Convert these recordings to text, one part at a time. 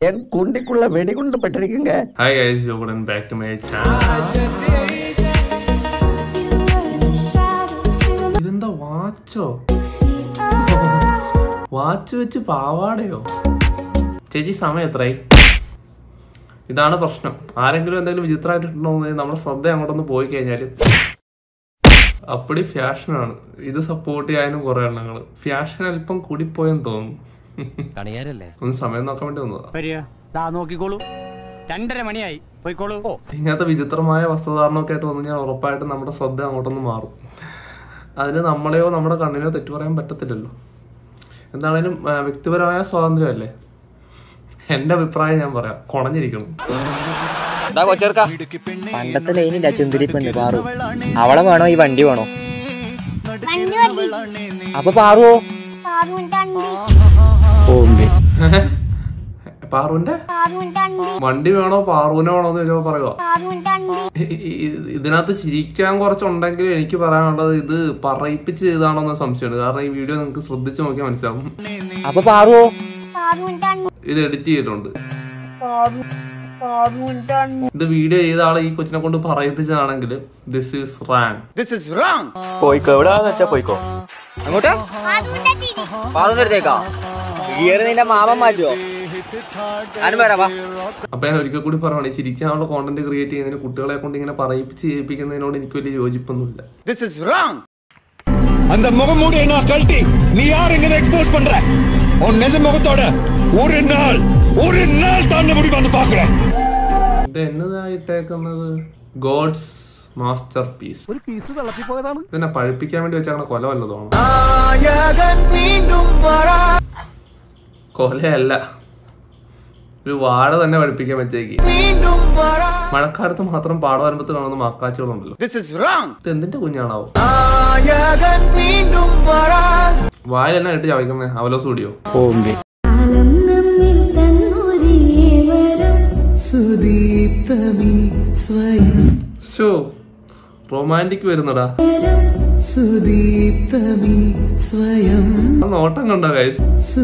என் குண்டிக்குள்ள வெடிகுண்டு பட்டிருக்குங்க ഹായ് ഗൈസ് ജോഗുഡൻ ബാക്ക് ടു മൈ ചാനൽ ഇതെന്താ വാച്ചോ വാച്ച് വെച്ച് പാവാടയോ ചേച്ചി സമയം എത്രയായി ഇതാണ് പ്രശ്നം ആരെങ്കിലും എന്തെങ്കിലും വിചിത്രമായിട്ടുണ്ടോ നമ്മുടെ ശ്രദ്ധ അങ്ങോട്ടൊന്ന് പോയി കഴിഞ്ഞാൽ അപ്പടി ഫാഷനാണ് ഇത് സപ്പോർട്ട് ചെയ്യാനും കുറെ എണ്ണങ്ങൾ ഫാഷൻ അല്പം കൂടിപ്പോയെന്ന് തോന്നുന്നു കണിയാരല്ലേ ഒന്ന് സമയം നോക്കാൻ വേണ്ടി വന്നതാ വരിക ദാ നോക്കിക്കോളൂ രണ്ടര മണിയായി പോയിക്കോളൂ ഓ ഇങ്ങനത്തെ വിചിത്രമായ വസ്ത്രധാരണമൊക്കെ ആയിട്ട് വന്നു കഴിഞ്ഞാൽ ഉറപ്പായിട്ടും നമ്മുടെ ശ്രദ്ധ അങ്ങോട്ടൊന്ന് മാറും അതിന് നമ്മളെയോ നമ്മുടെ കണ്ണിനെയോ തെറ്റു പറയാൻ പറ്റത്തില്ലല്ലോ എന്താണേലും ആ, വ്യക്തിപരമായ സ്വാതന്ത്ര്യമല്ലേ എന്റെ അഭിപ്രായം ഞാൻ പറയാം കുണഞ്ഞിരിക്കണം പണ്ടത്തെ ലൈനില്ല ചുന്തിരി പെണ്ണ് പാറു അവളെ വേണോ ഈ വണ്ടി വേണോ വണ്ടി വണ്ടി അപ്പൊ പാറുവോ പാറുവിന്റെ വണ്ടി ഓമ്പേ പാറുവിന്റെ പാറുവിന്റെ വണ്ടി വണ്ടി വേണോ പാറുവിനെ വേണോ എന്ന് ചോദിച്ചപ്പോ പറയുക പാറുവിന്റെ വണ്ടി ഇതിനകത്ത് ചിരിക്കാൻ കുറച്ചുണ്ടെങ്കിലും എനിക്ക് പറയാനുള്ളത് ഇത് പറയിപ്പിച്ച് ചെയ്താണോ എന്ന് സംശയമുണ്ട് കാരണം ഈ വീഡിയോ നിങ്ങൾക്ക് ശ്രദ്ധിച്ച് നോക്കിയാൽ മനസ്സിലാവും അപ്പൊ പാറുവോ പാറുവിന്റെ വണ്ടി ഇത് എഡിറ്റ് ചെയ്തിട്ടുണ്ട് പാറു പാറുവിന്റെ വണ്ടി ഇത് വീഡിയോ ചെയ്ത ആളെ ഈ കൊച്ചിനെ കൊണ്ട് പറയിപ്പിച്ചതാണെങ്കിൽ this is wrong this is wrong പോയിക്കോ എവിടെയാന്ന് വെച്ചാ പോയിക്കോ അങ്ങോട്ടാ പാറുവിന്റെ തിരി പാറുവിന്റെ അടുത്തേക്കാ ഗിയർ നിന്റെ മാമൻ മാറ്റുവോ ഞാനും വരാം വാ അപ്പൊ ഞാൻ ഒരിക്കൽ കൂടി പറയുകയാണ് ഈ ചിരിക്കാനുള്ള കോണ്ടന്റ് ക്രിയേറ്റ് ചെയ്യുന്നതിന് കുട്ടികളെ കൊണ്ട് ഇങ്ങനെ പറയിപ്പിച്ച് ചെയ്യിപ്പിക്കുന്നതിനോട് എനിക്ക് വലിയ യോജിപ്പൊന്നുമില്ല ദിസ് ഇസ് റോങ് அந்த முகமூடி என்ன கழட்டி நீ யார் இங்க எக்ஸ்போஸ் பண்ற உன் நிஜ முகத்தோட ஒரு நாள் ஒரு நாள் தாண்ட முடியும் வந்து பாக்குறேன் ഇത് എന്നതായിട്ടേക്കുന്നത് ഗോഡ്സ് മാസ്റ്റർ പീസ് ഒരു പീസ് വെള്ളത്തിൽ പോയതാണ് ഇതിനെ പഴുപ്പിക്കാൻ വേണ്ടി വെച്ചാൽ കൊല വല്ലതാണ് കൊലയല്ല ഒരു വാഴ തന്നെ പഴുപ്പിക്കാൻ വെച്ചേക്ക് മഴക്കാലത്ത് മാത്രം പാടവരമ്പത്ത് കാണുന്ന മക്കാച്ചുകളുണ്ടല്ലോ ദിസ് ഇസ് റോങ് ഇത് എന്തിന്റെ കുഞ്ഞാണാവോ വായിൽ തന്നെ ഇട്ട് ചവയ്ക്കുന്നേ അവലോസ് കൂടിയോ ഓമ്പേ ഷോ റൊമാൻറ്റിക് വരുന്നടാ ആ നോട്ടം കണ്ടോ ഗൈസ്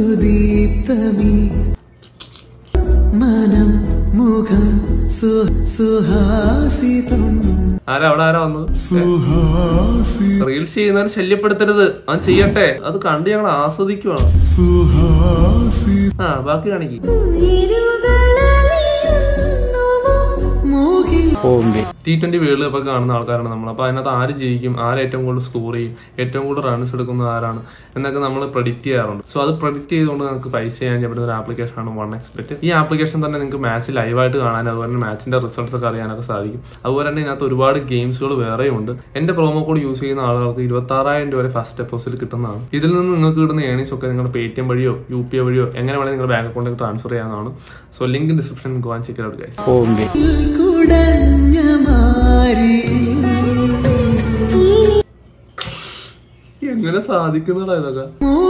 ആരാ അവിടെ ആരാ വന്നത് റീൽസ് ചെയ്യുന്നവരെ ശല്യപ്പെടുത്തരുത് അവൻ ചെയ്യട്ടെ അത് കണ്ട് ഞങ്ങൾ ആസ്വദിക്കുവാണ് ആ ബാക്കി കാണിക്ക് ഓമ്പേ ടി ട്വന്റി വേൾഡ് കപ്പ് ഒക്കെ കാണുന്ന ആൾക്കാരാണ് നമ്മൾ അപ്പൊ അതിനകത്ത് ആര് ജയിക്കും ആര് ഏറ്റവും കൂടുതൽ സ്കോർ ചെയ്യും ഏറ്റവും കൂടുതൽ റൺസ് എടുക്കുന്നത് ആരാണ് എന്നൊക്കെ നമ്മൾ പ്രഡിക്റ്റ് ചെയ്യാറുണ്ട് സോ അത് പ്രഡിക്റ്റ് ചെയ്തുകൊണ്ട് നമുക്ക് പൈസ ചെയ്യാൻ പറ്റുന്ന ഒരു ആപ്ലിക്കേഷൻ ആണ് വൺ എക്സ്പെക്ട് ഈ ആപ്ലിക്കേഷൻ തന്നെ നിങ്ങൾക്ക് മാച്ച് ലൈവായിട്ട് കാണാൻ അതുപോലെ തന്നെ മാച്ചിന്റെ റിസൾട്ട്സ് ഒക്കെ അറിയാനൊക്കെ സാധിക്കും അതുപോലെ തന്നെ ഇതിനകത്ത് ഒരുപാട് ഗെയിംസുകൾ വേറെയും ഉണ്ട് എന്റെ പ്രോമോ കോഡ് യൂസ് ചെയ്യുന്ന ആളുകൾക്ക് ഇരുപത്തി ആറായിരം രൂപ വരെ ഫസ്റ്റ് ഡെപ്പോസിറ്റ് കിട്ടുന്നതാണ് ഇതിൽ നിന്ന് നിങ്ങൾക്ക് കിട്ടുന്ന ഏണിങ്സ് ഒക്കെ നിങ്ങളുടെ പേ ടി എം വഴിയോ യു പി ഐ വഴിയോ എങ്ങനെ വേണമെങ്കിൽ നിങ്ങളുടെ ബാങ്ക് അക്കൗണ്ടിലേക്ക് ട്രാൻസ്ഫർ ചെയ്യാവുന്നതാണ് so link description go and check out guys ഓമ്പേ എങ്ങനെ സാധിക്കുന്നതാ ഇതൊക്കെ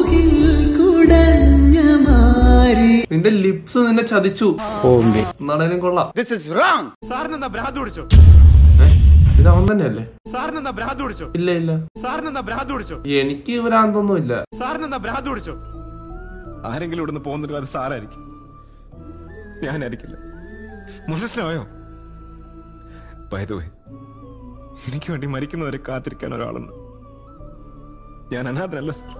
നിന്റെ ലിപ്സ് നിന്നെ ചതിച്ചു ഓമ്പേ നടനും കൊള്ളാം ദിസ് ഇസ് റോങ് സാറിനെന്താ ഭ്രാന്ത് പിടിച്ചോ ഏ? ഇത് അവൻ തന്നെയല്ലേ സാറിനെന്താ ഭ്രാന്ത് പിടിച്ചോ ഇല്ല ഇല്ല സാറിനെന്താ ഭ്രാന്ത് പിടിച്ചോ എനിക്ക് ഭ്രാന്തൊന്നും ഇല്ല സാറിനെന്താ ഭ്രാന്ത് പിടിച്ചോ ആരെങ്കിലും ഇവിടുന്ന് പോകുന്നില്ല അത് സാറായിരിക്കും ഞാനായിരിക്കില്ല മനസ്സിലായോ പയതുവേ എനിക്ക് വേണ്ടി മരിക്കുന്നവരെ കാത്തിരിക്കാൻ ഒരാളുണ്ട് ഞാൻ അനാഥനല്ല സാർ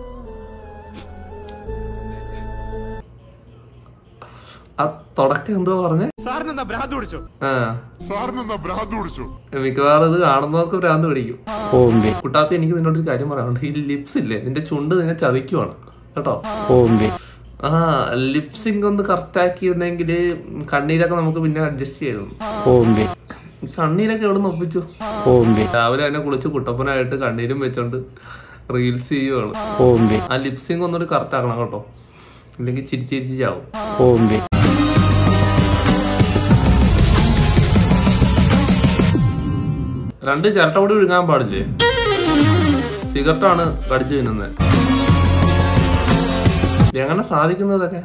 ആ തുടക്കം എന്തോ പറഞ്ഞേ സാറിനെന്താ ഭ്രാന്ത് പിടിച്ചോ ആ മിക്കവാറും ഇത് കാണുന്നവർക്ക് ഭ്രാന്ത് പിടിക്കും ഓമ്പേ കുട്ടാപ്പി എനിക്ക് നിന്നോട് ഒരു കാര്യം പറയാനുണ്ട് ഈ ലിപ്സ് ഇല്ലേ നിന്റെ ചുണ്ട് നിന്നെ ചതിക്കുവാണ് കേട്ടോ ഓമ്പേ ആ ലിപ്സിങ് ഒന്ന് കറക്റ്റ് ആക്കിയിരുന്നെങ്കിൽ കണ്ണീരൊക്കെ നമുക്ക് പിന്നെ അഡ്ജസ്റ്റ് ചെയ്യായിരുന്നു ഓമ്പേ കണ്ണീരൊക്കെ എവിടെ നിന്ന് ഒപ്പിച്ചു ഓമ്പേ രാവിലെ തന്നെ കുളിച്ച് കുട്ടപ്പനായിട്ട് കണ്ണീരും വെച്ചോണ്ട് റീൽസ് ചെയ്യുവാണ് ഓമ്പേ ആ ലിപ്സിങ് ഒന്നൊരു കറക്റ്റ് ആക്കണം കേട്ടോ ഇല്ലെങ്കിൽ ചിരിച്ച് ചിരിച്ച് ചാവും ഓമ്പേ രണ്ട് ചിരട്ടപ്പൊടി വിഴുങ്ങാൻ പാടില്ലേ സിഗരറ്റാണ് കടിച്ചു തിന്നുന്നത് എങ്ങനെ സാധിക്കുന്നതൊക്കെ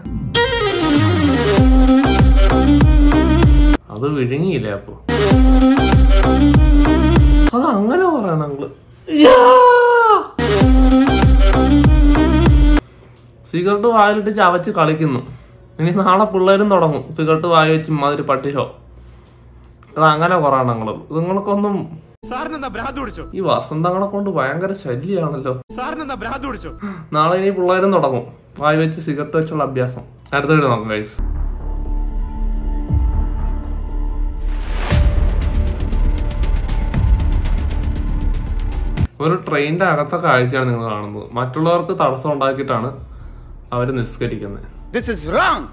അത് വിഴുങ്ങിയില്ലേ അപ്പൊ അത് അങ്ങനെ പറയണം അങ്ങള് സിഗരറ്റ് വായിലിട്ട് ചവച്ച് കളിക്കുന്നു ഇനി നാളെ പിള്ളേരും തുടങ്ങും സിഗരറ്റ് വായി വെച്ച് ഇമാതിരി പട്ടിഷോ അത് അങ്ങനെ കുറെ എണ്ണങ്ങൾ നിങ്ങൾക്കൊന്നും സാറിനെന്താ ഭ്രാന്ത് പിടിച്ചോ ഈ വസന്തങ്ങളെ കൊണ്ട് ഭയങ്കര ശല്യമാണല്ലോ സാറിനെന്താ ഭ്രാന്ത് പിടിച്ചോ നാളെ ഇനി പിള്ളേരും തുടങ്ങും വായി വെച്ച് സിഗരറ്റ് വെച്ചുള്ള അഭ്യാസം അടുത്ത വീട് നോക്കാം ഗൈസ് ഒരു ട്രെയിനിന്റെ അകത്തെ കാഴ്ചയാണ് നിങ്ങൾ കാണുന്നത് മറ്റുള്ളവർക്ക് തടസ്സം ഉണ്ടാക്കിയിട്ടാണ് അവർ നിസ്കരിക്കുന്നത് ദിസ് ഇസ് റോങ്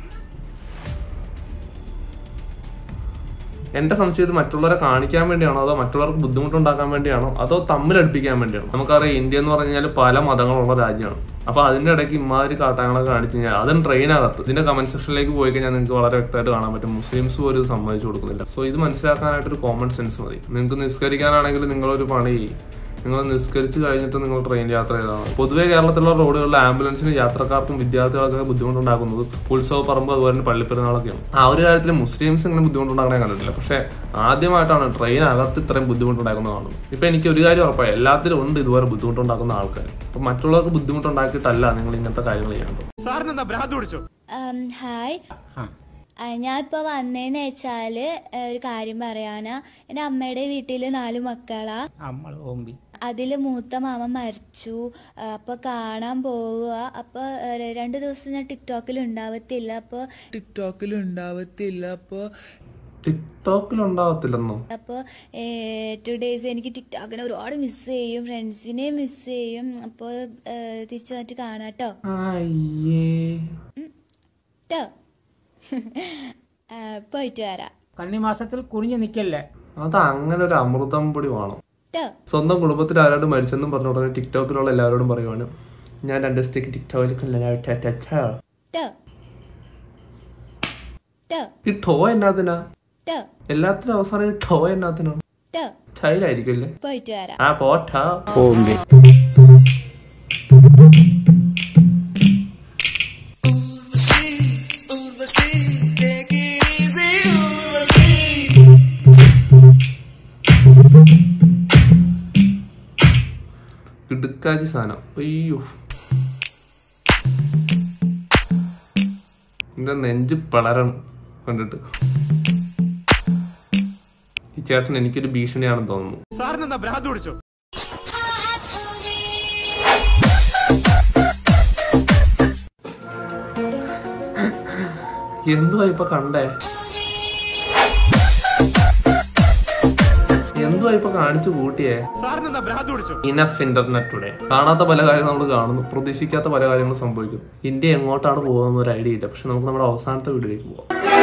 എന്റെ സംശയത്തിൽ മറ്റുള്ളവരെ കാണിക്കാൻ വേണ്ടിയാണോ അതോ മറ്റുള്ളവർക്ക് ബുദ്ധിമുട്ടുണ്ടാക്കാൻ വേണ്ടിയാണോ അതോ തമ്മിലടുപ്പിക്കാൻ വേണ്ടിയാണോ നമുക്കറിയാം ഇന്ത്യ എന്ന് പറഞ്ഞു കഴിഞ്ഞാൽ പല മതങ്ങളുള്ള രാജ്യമാണ് അപ്പൊ അതിന്റെ ഇടയ്ക്ക് ഇമാതിരി കാട്ടാങ്ങളൊക്കെ കാണിച്ചു കഴിഞ്ഞാൽ അതും ട്രെയിനകത്ത് ഇതിന്റെ കമന്റ് സെക്ഷനിലേക്ക് പോയി കഴിഞ്ഞാൽ നിങ്ങൾക്ക് വളരെ വ്യക്തമായിട്ട് കാണാൻ പറ്റും മുസ്ലിംസ് പോലും ഇത് സമ്മതിച്ചു കൊടുക്കുന്നില്ല സോ ഇത് മനസ്സിലാക്കാനായിട്ട് ഒരു കോമൺ സെൻസ് മതി നിങ്ങൾക്ക് നിസ്കരിക്കാനാണെങ്കിൽ നിങ്ങളൊരു പണി ചെയ്യും നിങ്ങൾ നിസ്കരിച്ച് കഴിഞ്ഞിട്ട് നിങ്ങൾ ട്രെയിൻ യാത്ര ചെയ്താൽ മതി പൊതുവേ കേരളത്തിലുള്ള റോഡുകളിൽ ആംബുലൻസിന് യാത്രക്കാർക്കും വിദ്യാർത്ഥികൾക്കൊക്കെ ബുദ്ധിമുട്ടുണ്ടാക്കുന്നത് ഉത്സവ പറമ്പ് അതുപോലെ തന്നെ പള്ളിപ്പെരുന്നാളൊക്കെയാണ് ആ ഒരു കാര്യത്തിൽ മുസ്ലിംസ് ഇങ്ങനെ ബുദ്ധിമുട്ടുണ്ടാക്കണേ കണ്ടിട്ടില്ല പക്ഷെ ആദ്യമായിട്ടാണ് ട്രെയിൻ അകത്ത് ഇത്രയും ബുദ്ധിമുട്ടുണ്ടാക്കുന്നത് കാണുന്നത് ഇപ്പൊ എനിക്ക് ഒരു കാര്യം ഉറപ്പായി എല്ലാത്തിലും ഉണ്ട് ഇതുവരെ ബുദ്ധിമുട്ടുണ്ടാക്കുന്ന ആൾക്കാർ അപ്പൊ മറ്റുള്ളവർക്ക് ബുദ്ധിമുട്ടുണ്ടാക്കിയിട്ടല്ല നിങ്ങൾ ഇങ്ങനത്തെ കാര്യങ്ങൾ ചെയ്യേണ്ടത് സാറിനെന്താ ഭ്രാന്ത് പിടിച്ചോ ഹായ് ഞാനിപ്പോൾ വന്നതെന്ന് വെച്ചാൽ ഒരു കാര്യം പറയാനാ എൻ്റെ അമ്മയുടെ വീട്ടിൽ നാല് മക്കളാ അതിൽ മൂത്ത മാമ മരിച്ചു അപ്പോൾ കാണാൻ പോവുക അപ്പോൾ രണ്ട് ദിവസം ഞാൻ ടിക്ടോക്കിൽ ഉണ്ടാവത്തില്ല അപ്പോൾ ടിക്ടോക്കിൽ ഉണ്ടാവത്തില്ല അപ്പോൾ ടിക്ടോക്കിൽ ഉണ്ടാവത്തില്ലെന്നോ അപ്പോൾ ടു ഡേയ്സ് എനിക്ക് ടിക്ടോക്കിനെ ഒരുപാട് മിസ് ചെയ്യും ഫ്രണ്ട്സിനെ മിസ് ചെയ്യും അപ്പോൾ തിരിച്ചു വന്നിട്ട് കാണാട്ടോ അയ്യേ ട്ടോ ആ, പോയിട്ട് വരാം കന്നിമാസത്തിൽ കുനിഞ്ഞു നിൽക്കല്ലേ അത് അങ്ങനെ ഒരു അമൃതം പൊടി വേണം ട്ടോ സ്വന്തം കുടുംബത്തിൽ ആരോടും മരിച്ചെന്നും പറഞ്ഞ ഉടനെ ടിക്ടോക്കിലുള്ള എല്ലാവരോടും പറയുവാണ് ഞാൻ രണ്ട് ദിവസത്തേക്ക് ടിക്ടോക്കിൽ ട്ടോ ട്ടോ ഈ ടോ എന്നാത്തിനാ ട്ടോ എല്ലാത്തിനും അവസാനം ഈ ടോ എന്നാത്തിനാണ് ട്ടോ സ്റ്റൈലായിരിക്കും അല്ലേ പോയിട്ട് വരാം ആ പോട്ടാ ഇടുക്കാച്ചി സാധനം അയ്യോ എന്റെ നെഞ്ച് പിളരണം കണ്ടിട്ട് ഈ ചേട്ടൻ എനിക്കൊരു ഭീഷണിയാണെന്ന് തോന്നുന്നു സാറിനെന്താ ഭ്രാന്ത് പിടിച്ചോ എന്തുവാ ഇപ്പൊ കണ്ടേ എന്തുവാ ഇപ്പൊ കാണിച്ചു കൂട്ടിയേ സാറിനെന്താ ഭ്രാന്ത് പിടിച്ചോ ഇനഫ് ഇന്റർനെറ്റ് ടുഡേ കാണാത്ത പല കാര്യങ്ങളും നമ്മൾ കാണുന്നു പ്രതീക്ഷിക്കാത്ത പല കാര്യങ്ങളും സംഭവിക്കുന്നു ഇന്ത്യ എങ്ങോട്ടാണ് പോകുന്ന ഒരു ഐഡിയ ഇല്ല പക്ഷെ നമുക്ക് നമ്മുടെ അവസാനത്തെ വീട്ടിലേക്ക് പോവാം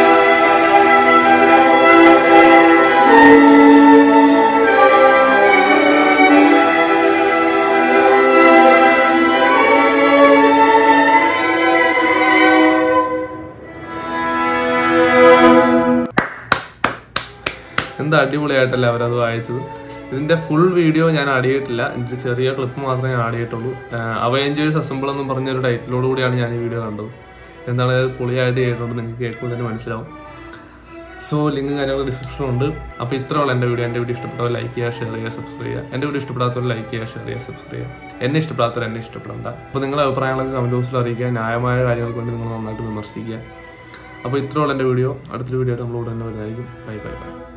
എന്താ അടിപൊളിയായിട്ടല്ലേ അവരത് വായിച്ചത് ഇതിന്റെ ഫുൾ വീഡിയോ ഞാൻ ആഡ് ചെയ്തിട്ടില്ല ഇതിന്റെ ചെറിയ ക്ലിപ്പ് മാത്രമേ ഞാൻ ആഡ് ചെയ്തിട്ടുള്ളൂ അവയഞ്ചേഴ്സ് അസംബിൾ എന്നും പറഞ്ഞൊരു ടൈറ്റിലോട് കൂടിയാണ് ഞാൻ ഈ വീഡിയോ കണ്ടത് എന്താണ് ഇത് പൊളിയായിട്ട് ചെയ്തിട്ടുണ്ട് നിങ്ങൾക്ക് കേൾക്കുമ്പോൾ തന്നെ മനസ്സിലാവും സോ ലിങ്ക് കാര്യങ്ങൾ ഡിസ്ക്രിപ്ഷൻ ഉണ്ട് അപ്പോൾ ഇത്രയുള്ള എൻ്റെ വീഡിയോ എൻ്റെ വീഡിയോ ഇഷ്ടപ്പെട്ടവർ ലൈക്ക് ചെയ്യുക ഷെയർ ചെയ്യുക സബ്സ്ക്രൈബ് ചെയ്യുക എൻ്റെ വീഡിയോ ഇഷ്ടപ്പെടാത്തവർ ലൈക്ക് ചെയ്യുക ഷെയർ ചെയ്യുക സബ്സ്ക്രൈബ് ചെയ്യുക എന്നെ ഇഷ്ടപ്പെടാത്തവർ എന്നെ ഇഷ്ടപ്പെടണ്ട അപ്പോൾ നിങ്ങളുടെ അഭിപ്രായങ്ങളൊക്കെ കമൻറ്റ് ബോക്സിൽ അറിയിക്കുക ന്യായമായ കാര്യങ്ങൾക്ക് വേണ്ടി നിങ്ങൾ നന്നായിട്ട് വിമർശിക്കുക അപ്പോൾ ഇത്രയുള്ള എൻ്റെ വീഡിയോ അടുത്തൊരു വീഡിയോ ആയിട്ട് നമ്മൾ ഉടനെ വരുന്നതായിരിക്കും ബൈ ബൈ ബൈ